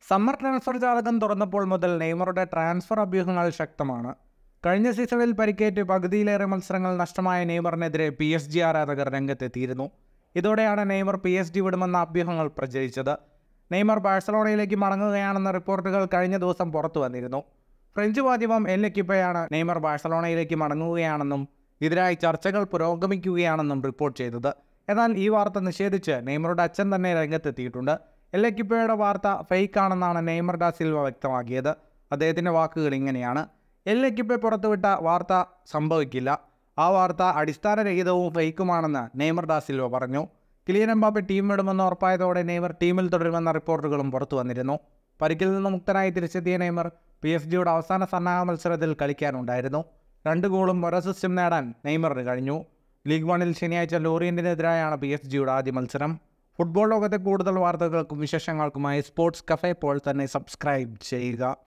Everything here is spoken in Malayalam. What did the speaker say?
സമ്മർ ട്രാൻസ്ഫർ ജാതകം തുറന്നപ്പോൾ മുതൽ നെയ്മറുടെ ട്രാൻസ്ഫർ അഭ്യൂഹങ്ങൾ ശക്തമാണ് കഴിഞ്ഞ സീസണിൽ പരിക്കേറ്റ് പകുതിയിലേറെ മത്സരങ്ങൾ നഷ്ടമായ നെയ്മറിനെതിരെ പി എസ് ജി ആരാധകർ രംഗത്തെത്തിയിരുന്നു ഇതോടെയാണ് നെയ്മർ പി എസ് ജി വിടുമെന്ന അഭ്യൂഹങ്ങൾ പ്രചരിച്ചത് നെയ്മർ ബാഴ്സലോണയിലേക്ക് മടങ്ങുകയാണെന്ന റിപ്പോർട്ടുകൾ കഴിഞ്ഞ ദിവസം പുറത്തു വന്നിരുന്നു ഫ്രഞ്ച് മാധ്യമം എൽ എക്കിപ്പയാണ് നെയ്മർ ബാഴ്സലോണയിലേക്ക് മടങ്ങുകയാണെന്നും ഇതിനായി ചർച്ചകൾ പുരോഗമിക്കുകയാണെന്നും റിപ്പോർട്ട് ചെയ്തത് എന്നാൽ ഈ വാർത്ത നിഷേധിച്ച് നെയ്മറുടെ അച്ഛൻ തന്നെ രംഗത്തെത്തിയിട്ടുണ്ട് എൽ എക്കിപ്പയുടെ വാർത്ത ഫേക്ക് ആണെന്നാണ് നെയ്മർ ഡാ സിൽവ വ്യക്തമാക്കിയത് അദ്ദേഹത്തിൻ്റെ വാക്കുകൾ ഇങ്ങനെയാണ് എൽ എക്കിപ്പ പുറത്തുവിട്ട വാർത്ത സംഭവിക്കില്ല ആ വാർത്ത അടിസ്ഥാനരഹിതവും ഫേക്കുമാണെന്ന് നെയ്മർ ഡാ സിൽവ പറഞ്ഞു കിലിയൻ എംബാപ്പെ ടീം വിടുമെന്ന് ഉറപ്പായതോടെ നെയ്മർ ടീമിൽ തുടരുമെന്ന റിപ്പോർട്ടുകളും പുറത്തു വന്നിരുന്നു പരിക്കിൽ നിന്ന് മുക്തനായി തിരിച്ചെത്തിയ നെയ്മർ പി എസ് ജിയുടെ അവസാന സന്നാഹ മത്സരത്തിൽ കളിക്കാനുണ്ടായിരുന്നു രണ്ട് ഗോളും ഒരു അസിസ്റ്റും നേടാൻ നെയ്മറിന് കഴിഞ്ഞു ലീഗ് വണിൽ ശനിയാഴ്ച ലോറിയന്റിനെതിരായാണ് പി എസ് ജിയുടെ ആദ്യ മത്സരം ഫുട്ബോൾ ലോകത്തെ കൂടുതൽ വാർത്തകൾക്കും വിശേഷങ്ങൾക്കുമായി സ്പോർട്സ് കഫേ പോൾ തന്നെ സബ്സ്ക്രൈബ് ചെയ്യുക